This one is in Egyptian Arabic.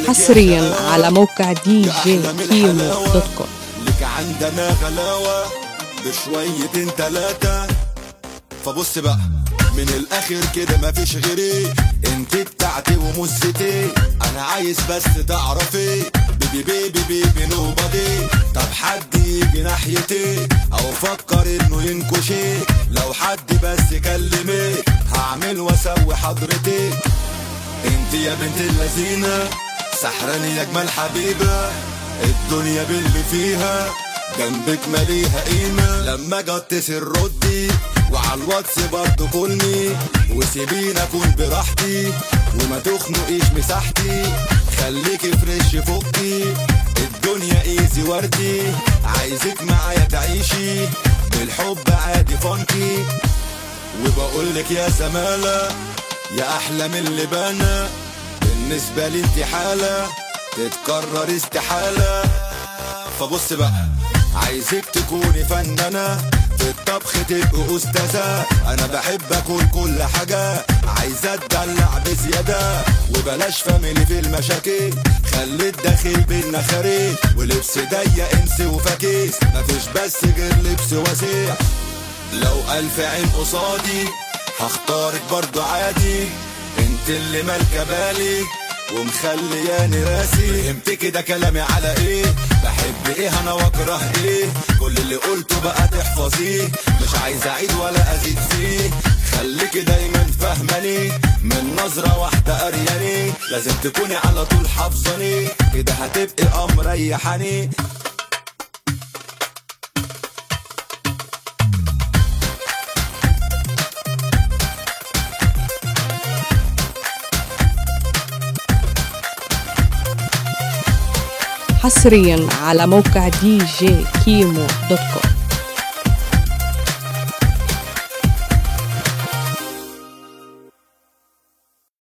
بقول لك حصريا على موقع دي جي كيمو دوت كوم لك عندنا غلاوة بشويتين تلاتة فبص بقى من الاخر كده مفيش غيري انت بتاعتي ومستي انا عايز بس تعرفي بيبي بيبي بيبي نوبادي طب حد يجي ناحيتي او فكر انه ينكشي لو حد بس كلمك هعمل واسوي حضرتك انت يا بنت اللذينة سحراني يا اجمل حبيبة الدنيا باللي فيها جنبك ماليها قيمة لما جت ردي وعلى الواتس برضه كلني وسيبيني اكون براحتي وما تخنقيش مساحتي خليكي فريش فوقي الدنيا ايزي وردي عايزك معايا تعيشي بالحب عادي فانكي وبقولك يا زمالة يا أحلى من اللي بنا بالنسبة لي انت حالة تتكرر استحالة فبص بقى عايزك تكوني فنانة في الطبخ تبقى أستاذة أنا بحب أكل كل حاجة عايزة أتدلع بزيادة وبلاش فاميلي في المشاكل خلي الداخل بينا خارج ولبس ضيق انس وفاكيس مفيش بس غير لبس واسع لو ألف عين قصادي هختارك برضو عادي انت اللي مالكة بالي ومخلياني راسي فهمت كده كلامي على ايه بحب ايه انا واكره ايه كل اللي قلته بقى تحفظيه مش عايز اعيد ولا ازيد فيه خليكي دايما فاهماني من نظرة واحدة قرياني لازم تكوني على طول حافظاني كده هتبقي ام ريحاني حصريا على موقع دي جي كيمو دوت كوم